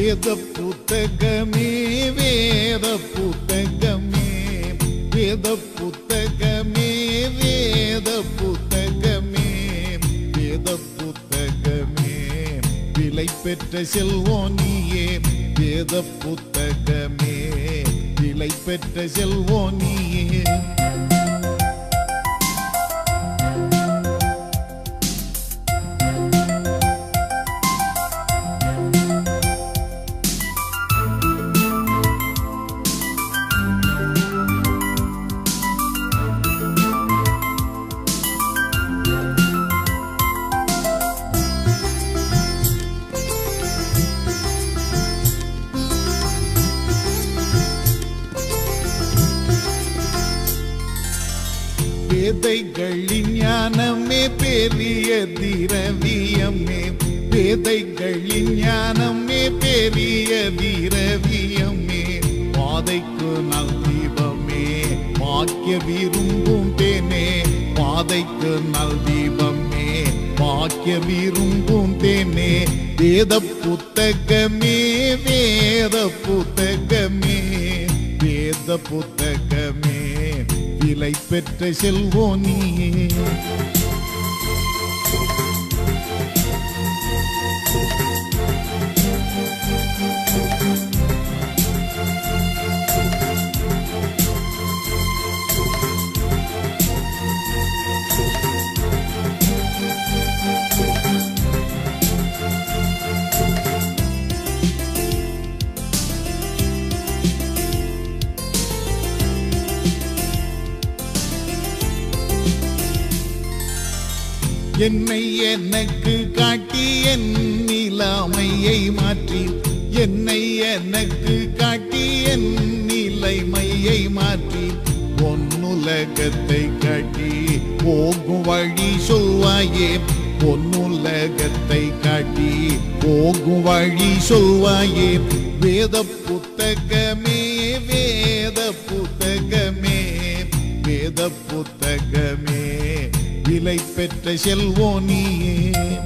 வேத புத்தகமே வேத புத்தகமே வேத புத்தகமே வேத புத்தகமே வேத புத்தகமே விலை பெற்ற செல்வோனியே வேத புத்தகமே விலை பெற்ற செல்வோனியே வேதைகளின் ஞானமே பெரிய திரவியமே வேதைகளின் ஞானமே பெரிய திரவியமே பாதைக்கு நல் தீபமே பாக்கிய விரும்பும் தேனே பாதைக்கு நல் தீபமே பாக்கிய விரும்பும் தேனே வேத புத்தகமே வேத புத்தகமே வேத புத்தகமே விலை பெற்ற செல்வோனியே என்னை எனக்கு காட்டி என் நிலைமையை மாற்றி என்னை எனக்கு காட்டி என் நிலைமையை மாற்றி பொன்னுலகத்தை காட்டி போகும் வழி சொல்வாயே பொன்னுலகத்தை காட்டி போகும் வழி சொல்வாயே வேத புத்தகமே வேத புத்தகமே வேத புத்தகமே விலை பெற்ற செல்வோனியே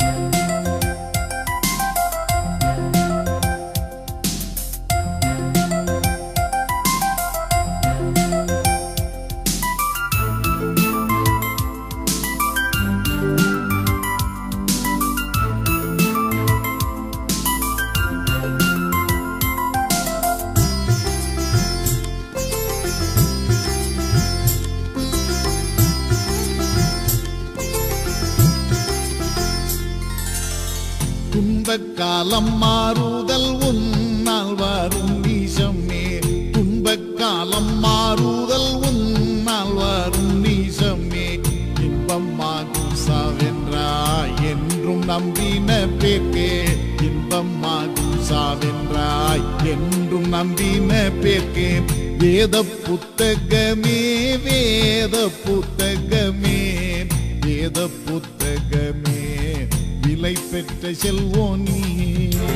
துன்பக் காலம் மாறுதல் உன்னால் வரும் நீசமே துன்பக் காலம் மாறுதல் உன்னால் வரும் நீசமே இன்பமாகும் சாவென்றாய் என்றும் நம்பின பேர்க்கே இன்பமாகும் சாவென்றாய் என்றும் நம்பின பேர்க்கே வேத புத்தகமே வேத புத்தகமே வேத புத்தகமே விலை பெற்ற செல்வோனியே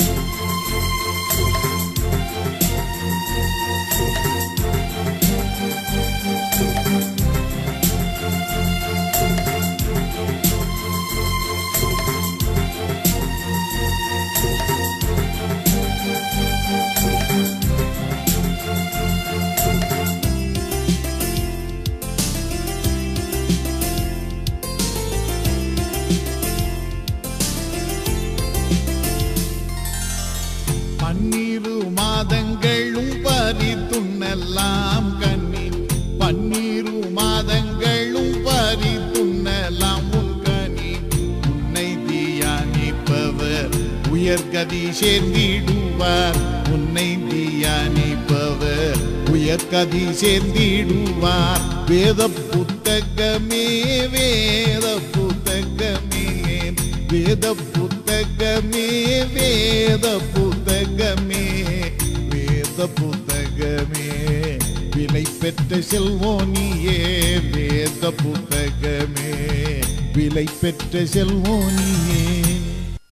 பன்னிரு மாதங்களும் பறித்துண்ணலாம் கண்ணி பன்னிரு மாதங்களும் பறித்துண்ணலாம் உன் கனி உன்னை தியானிப்பவர் உயர்கதி சேர்ந்திடுவார் உன்னை தியானிப்பவர் உயர்கதி சேர்ந்திடுவார் வேத புத்தகமே வேத புத்தகமே வேத புத்தகமே வேத புத்தகமே வேத புத்தகமே விலை பெற்ற செல்வோனியே வேத புத்தகமே விலை பெற்ற செல்வோனியே